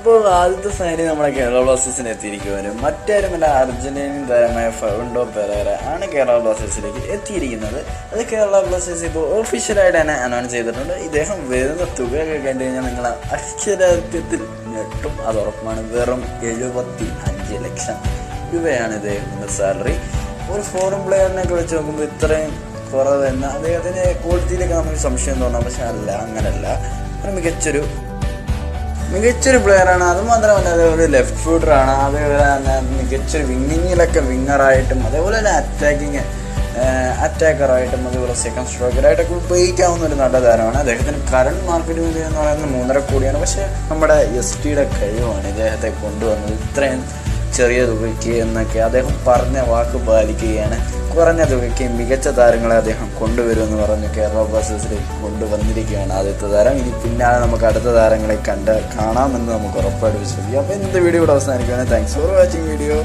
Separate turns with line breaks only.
അപ്പോൾ ആദ്യത്തെ സൈനിങ് നമ്മുടെ കേരള ബ്ലാസ്റ്റേഴ്സിന് എത്തിയിരിക്കുവാനും മറ്റാരുമല്ല അർജന്റീനിയൻ താരമായ ഫൗണ്ടോ പെരേര ആണ് കേരള ബ്ലാസ്റ്റേഴ്സിലേക്ക് എത്തിയിരിക്കുന്നത് അത് കേരള ബ്ലാസ്റ്റേഴ്സ് ഇപ്പോൾ ഒഫീഷ്യലായിട്ട് തന്നെ അനൗൺസ് ചെയ്തിട്ടുണ്ട് ഇദ്ദേഹം വരുന്ന തുകയൊക്കെ കണ്ടു കഴിഞ്ഞാൽ നിങ്ങൾ അക്ഷരാർത്ഥത്തിൽ ഞെട്ടും അത് ഉറപ്പാണ് വെറും എഴുപത്തി അഞ്ച് ലക്ഷം രൂപയാണ് ഇദ്ദേഹത്തിൻ്റെ സാലറി ഒരു ഫോറിൻ പ്ലെയറിനെയൊക്കെ വെച്ച് നോക്കുമ്പോൾ ഇത്രയും കുറവെന്ന് അദ്ദേഹത്തിൻ്റെ ക്വാളിറ്റിയിലൊക്കെ നമുക്ക് സംശയം തോന്നാം പക്ഷെ അല്ല അങ്ങനല്ല ഒരു മികച്ചൊരു മികച്ചൊരു പ്ലെയറാണ് അത് മാത്രമല്ല അതേപോലെ ലെഫ്റ്റ് ഫൂട്ടറാണ് അതേപോലെ തന്നെ മികച്ചൊരു വിങ്ങിങ്ങിലൊക്കെ വിങ്ങറായിട്ടും അതേപോലെ തന്നെ അറ്റാക്കിങ് അറ്റാക്കറായിട്ടും അതുപോലെ സെക്കൻഡ് സ്ട്രോക്കറായിട്ടൊക്കെ ഉപയോഗിക്കാവുന്ന ഒരു നല്ല താരമാണ് അദ്ദേഹത്തിന് കറണ്ട് മാർക്കറ്റ് മൂല്യം എന്ന് പറയുന്നത് മൂന്നര കോടിയാണ് പക്ഷേ നമ്മുടെ എസ് ടിയുടെ കഴിവാണ് ഇദ്ദേഹത്തെ കൊണ്ടുവന്നത് ഇത്രയും ചെറിയ തുകയ്ക്ക് എന്നൊക്കെ അദ്ദേഹം പറഞ്ഞ വാക്ക് പാലിക്കുകയാണ് കുറഞ്ഞ തുകയ്ക്ക് മികച്ച താരങ്ങളെ അദ്ദേഹം കൊണ്ടുവരുമെന്ന് പറഞ്ഞ് കേരള ബ്ലാസ്റ്റേഴ്സിലേക്ക് കൊണ്ടുവന്നിരിക്കുകയാണ് ആദ്യത്തെ താരം ഇനി പിന്നാലെ നമുക്ക് അടുത്ത താരങ്ങളെ കണ്ട് കാണാമെന്ന് നമുക്ക് ഉറപ്പായിട്ട് വിശ്വസിക്കാം അപ്പോൾ ഇന്നത്തെ വീഡിയോ ഇവിടെ അവസാനിക്കുകയാണ് താങ്ക്സ് ഫോർ വാച്ചിങ് വീഡിയോ